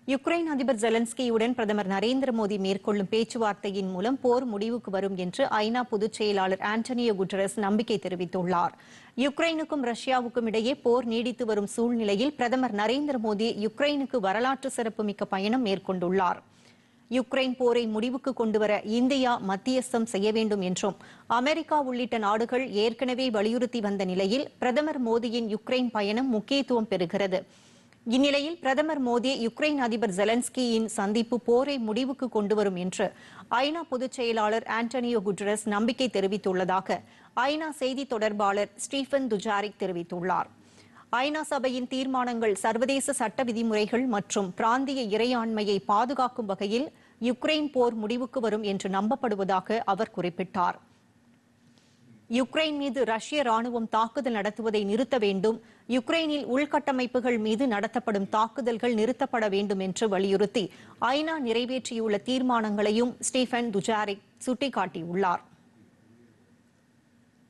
Ukraine அதிபர் ஜெலன்ஸ்கியுடன் பிரதமர் நரேந்திர மோடி மேற்கொள்ளும் பேச்சுவார்த்தையின் மூலம் போர் முடிவுக்கு வரும் என்று ஐநா பொதுச் செயலாளர் ஆண்டனியோ குட்டரஸ் நம்பிக்கை தெரிவித்துள்ளார் யுக்ரைனுக்கும் ரஷ்யாவுக்கும் இடையே போர் நீடித்து வரும் சூழ்நிலையில் பிரதமர் நரேந்திர மோடி யுக்ரைனுக்கு வரலாற்று சிறப்புமிக்க பயணம் மேற்கொண்டுள்ளார் யுக்ரைன் போரை முடிவுக்கு கொண்டுவர இந்தியா மத்தியஸ்தம் செய்ய வேண்டும் என்றும் அமெரிக்கா உள்ளிட்ட நாடுகள் ஏற்கனவே வலியுறுத்தி வந்த நிலையில் பிரதமர் மோடியின் யுக்ரைன் பயணம் முக்கியத்துவம் பெறுகிறது இந்நிலையில் பிரதமர் மோடி யுக்ரைன் அதிபர் ஜெலன்ஸ்கியின் சந்திப்பு போரை முடிவுக்கு கொண்டுவரும் என்று ஐநா பொதுச் செயலாளர் ஆண்டனியோ குட்ரஸ் நம்பிக்கை தெரிவித்துள்ளதாக ஐநா செய்தி தொடர்பாளர் ஸ்டீஃபன் துஜாரிக் தெரிவித்துள்ளார் ஐநா சபையின் தீர்மானங்கள் சர்வதேச சட்ட விதிமுறைகள் மற்றும் பிராந்திய இறையாண்மையை பாதுகாக்கும் வகையில் யுக்ரைன் போர் முடிவுக்கு வரும் என்று நம்பப்படுவதாக அவர் குறிப்பிட்டார் யுக்ரைன் மீது ரஷ்ய ராணுவம் தாக்குதல் நடத்துவதை நிறுத்த வேண்டும் யுக்ரைனில் உள்கட்டமைப்புகள் மீது நடத்தப்படும் தாக்குதல்கள் நிறுத்தப்பட வேண்டும் என்று வலியுறுத்தி ஐநா நிறைவேற்றியுள்ள தீர்மானங்களையும் ஸ்டீஃபன் துஜாரிக் சுட்டிக்காட்டியுள்ளார்